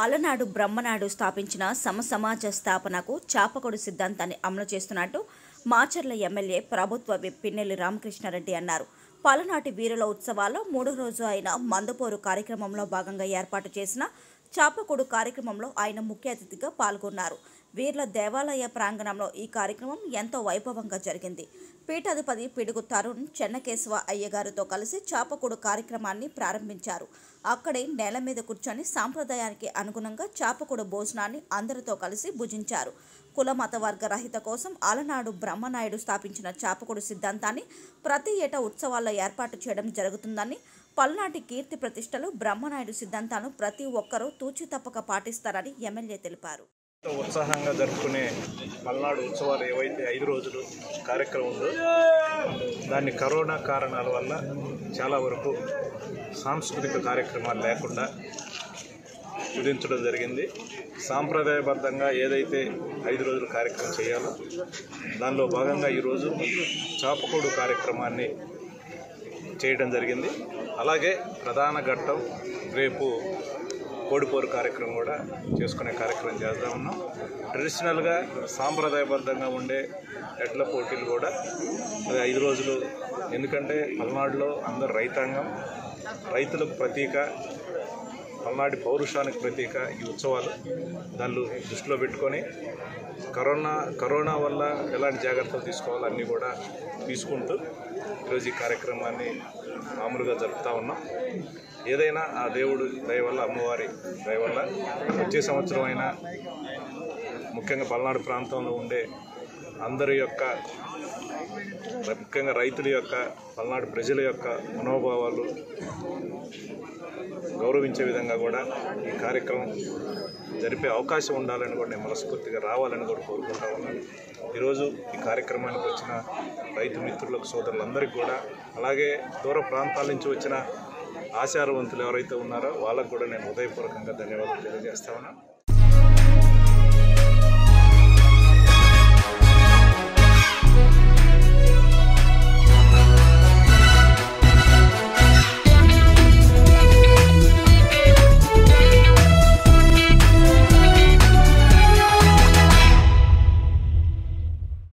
అలనాడు బ్రహ్మనాడు స్థాపించిన సమసమాజ స్థాపనకు చాపకొడు సిద్ధాంతాన్ని అమలు చేస్తున్నట్టు మాచర్ల ఎమ్మెల్యే ప్రభుత్వ విప్ పిన్నెల్లి రామకృష్ణారెడ్డి అన్నారు పలనాటి వీరుల ఉత్సవాల్లో మూడో రోజు అయిన మందపోరు కార్యక్రమంలో భాగంగా ఏర్పాటు చేసిన చాపకొడు కార్యక్రమంలో ఆయన ముఖ్య అతిథిగా పాల్గొన్నారు వీర్ల దేవాలయ ప్రాంగణంలో ఈ కార్యక్రమం ఎంతో వైభవంగా జరిగింది పీఠాధిపతి పిడుగు తరుణ్ చెన్నకేశవ అయ్యగారితో కలిసి చాపకూడు కార్యక్రమాన్ని ప్రారంభించారు అక్కడే నేల మీద కూర్చొని సాంప్రదాయానికి అనుగుణంగా చాపకూడు భోజనాన్ని అందరితో కలిసి భుజించారు కుల మత వర్గ రహిత కోసం అలనాడు బ్రహ్మనాయుడు స్థాపించిన చాపకూడు సిద్ధాంతాన్ని ప్రతి ఏటా ఉత్సవాల్లో ఏర్పాటు చేయడం జరుగుతుందని పల్నాటి కీర్తి ప్రతిష్టలు బ్రహ్మనాయుడు సిద్ధాంతాలను ప్రతి ఒక్కరూ తూచి తప్పక పాటిస్తారని ఎమ్మెల్యే తెలిపారు ఎంతో ఉత్సాహంగా జరుపుకునే పల్నాడు ఉత్సవాలు ఏవైతే ఐదు రోజులు కార్యక్రమం ఉందో దాన్ని కరోనా కారణాల వల్ల చాలా వరకు సాంస్కృతిక కార్యక్రమాలు లేకుండా విధించడం జరిగింది సాంప్రదాయబద్ధంగా ఏదైతే ఐదు రోజుల కార్యక్రమం చేయాలో దానిలో భాగంగా ఈరోజు చాపకోడు కార్యక్రమాన్ని చేయడం జరిగింది అలాగే ప్రధాన ఘట్టం రేపు కోడిపోరు కార్యక్రమం కూడా చేసుకునే కార్యక్రమం చేస్తూ ఉన్నాం ట్రెడిషనల్గా సాంప్రదాయబద్ధంగా ఉండే ఎడ్ల పోటీలు కూడా అది ఐదు రోజులు ఎందుకంటే పల్నాడులో అందరు రైతాంగం రైతులకు ప్రతీక పల్నాటి పౌరుషానికి ప్రతీక ఈ ఉత్సవాలు దాన్ని దృష్టిలో పెట్టుకొని కరోనా కరోనా వల్ల ఎలాంటి జాగ్రత్తలు తీసుకోవాలో అన్నీ కూడా తీసుకుంటూ ఈరోజు ఈ కార్యక్రమాన్ని మామూలుగా జరుపుతూ ఉన్నాం ఏదైనా ఆ దేవుడు దయ వల్ల అమ్మవారి దయ వల్ల వచ్చే సంవత్సరం అయినా ముఖ్యంగా పల్నాడు ప్రాంతంలో ఉండే అందరి యొక్క ముఖ్యంగా రైతుల యొక్క పల్నాడు ప్రజల యొక్క మనోభావాలు గౌరవించే విధంగా కూడా ఈ కార్యక్రమం జరిపే అవకాశం ఉండాలని కూడా నేను మనస్ఫూర్తిగా రావాలని కూడా కోరుకుంటా ఉన్నాను ఈరోజు ఈ కార్యక్రమానికి వచ్చిన రైతు మిత్రులకు సోదరులందరికీ కూడా అలాగే దూర ప్రాంతాల నుంచి వచ్చిన ఆశారవంతులు ఎవరైతే ఉన్నారో వాళ్ళకు కూడా నేను హృదయపూర్వకంగా ధన్యవాదాలు తెలియజేస్తా ఉన్నాను